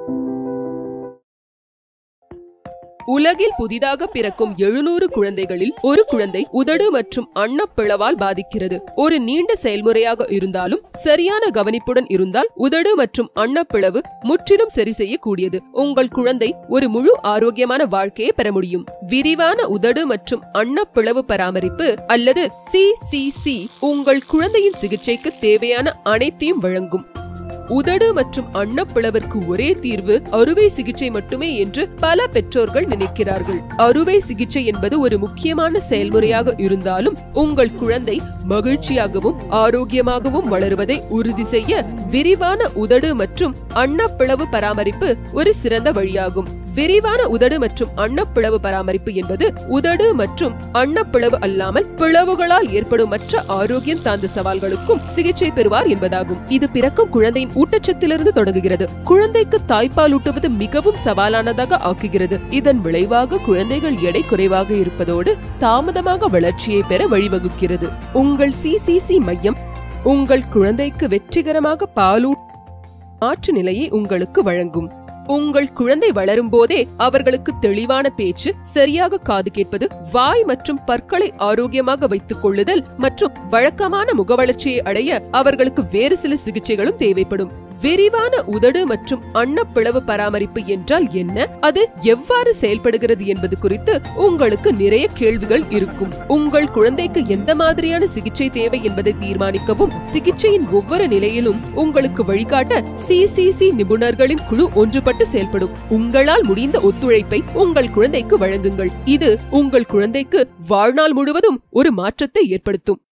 உலகில் புதிதாக பிறக்கும் எழுநூறு குழந்தைகளில் ஒரு குழந்தை உதடு மற்றும் அன்னப்பிளவால் பாதிக்கிறது ஒரு நீண்ட செயல்முறையாக இருந்தாலும் சரியான கவனிப்புடன் இருந்தால் உதடு மற்றும் அன்னப்பிளவு முற்றிலும் சரி செய்யக்கூடியது உங்கள் குழந்தை ஒரு முழு ஆரோக்கியமான வாழ்க்கையை பெற முடியும் விரிவான உதடு மற்றும் அன்னப்பிளவு பராமரிப்பு அல்லது சிசிசி உங்கள் குழந்தையின் சிகிச்சைக்கு தேவையான அனைத்தையும் வழங்கும் உதடு மற்றும் அன்னப்பிளவிற்கு ஒரே தீர்வு அறுவை சிகிச்சை மட்டுமே என்று பல பெற்றோர்கள் நினைக்கிறார்கள் அறுவை சிகிச்சை என்பது ஒரு முக்கியமான செயல்முறையாக இருந்தாலும் உங்கள் குழந்தை மகிழ்ச்சியாகவும் ஆரோக்கியமாகவும் வளருவதை உறுதி செய்ய விரிவான உதடு மற்றும் அன்னப்பிளவு பராமரிப்பு ஒரு சிறந்த வழியாகும் விரிவான உதடு மற்றும் அன்னப்பிளவு பராமரிப்பு என்பது உதடு மற்றும் அன்னப்பிளவு அல்லாமல் பிளவுகளால் ஏற்படும் மற்ற ஆரோக்கியம் சார்ந்த சவால்களுக்கும் சிகிச்சை பெறுவார் என்பதாகும் இது பிறக்கும் குழந்தையின் ஊட்டச்சத்திலிருந்து தொடங்குகிறது குழந்தைக்கு தாய்ப்பால் ஊட்டுவது மிகவும் சவாலானதாக ஆக்குகிறது இதன் விளைவாக குழந்தைகள் எடை குறைவாக இருப்பதோடு தாமதமாக வளர்ச்சியை பெற வழிவகுக்கிறது உங்கள் சிசிசி மையம் உங்கள் குழந்தைக்கு வெற்றிகரமாக பாலூட் மாற்று நிலையை உங்களுக்கு வழங்கும் உங்கள் குழந்தை வளரும் போதே அவர்களுக்கு தெளிவான பேச்சு சரியாக காது கேட்பது வாய் மற்றும் பற்களை ஆரோக்கியமாக வைத்துக் கொள்ளுதல் மற்றும் வழக்கமான முகவளர்ச்சியை அடைய அவர்களுக்கு வேறு சில சிகிச்சைகளும் தேவைப்படும் விரிவான உதடு மற்றும் அன்னப்பிளவு பராமரிப்பு என்றால் என்ன அது எவ்வாறு செயல்படுகிறது என்பது குறித்து உங்களுக்கு நிறைய கேள்விகள் இருக்கும் உங்கள் குழந்தைக்கு எந்த மாதிரியான சிகிச்சை தேவை என்பதை தீர்மானிக்கவும் சிகிச்சையின் ஒவ்வொரு நிலையிலும் உங்களுக்கு வழிகாட்ட சிசிசி நிபுணர்களின் குழு ஒன்றுபட்டு செயல்படும் உங்களால் முடிந்த ஒத்துழைப்பை உங்கள் குழந்தைக்கு வழங்குங்கள் இது உங்கள் குழந்தைக்கு வாழ்நாள் முழுவதும் ஒரு மாற்றத்தை ஏற்படுத்தும்